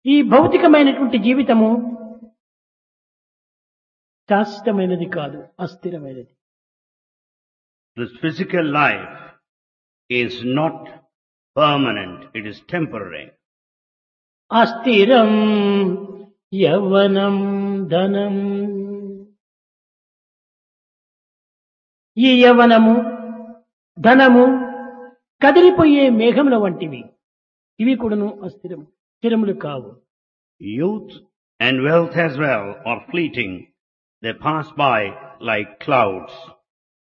ఈ భౌతికమైనటువంటి జీవితము శాశ్వతమైనది కాదు అస్థిరమైనది This physical life is not permanent, it is temporary. అస్థిరం యవ్వనం ధనం ఈ యవ్వనము ధనము కదిలిపోయే మేఘముల వంటివి ఇవి కూడాను అస్థిరము స్థిరములు కావు Youth and wealth as well are fleeting. They pass by like clouds.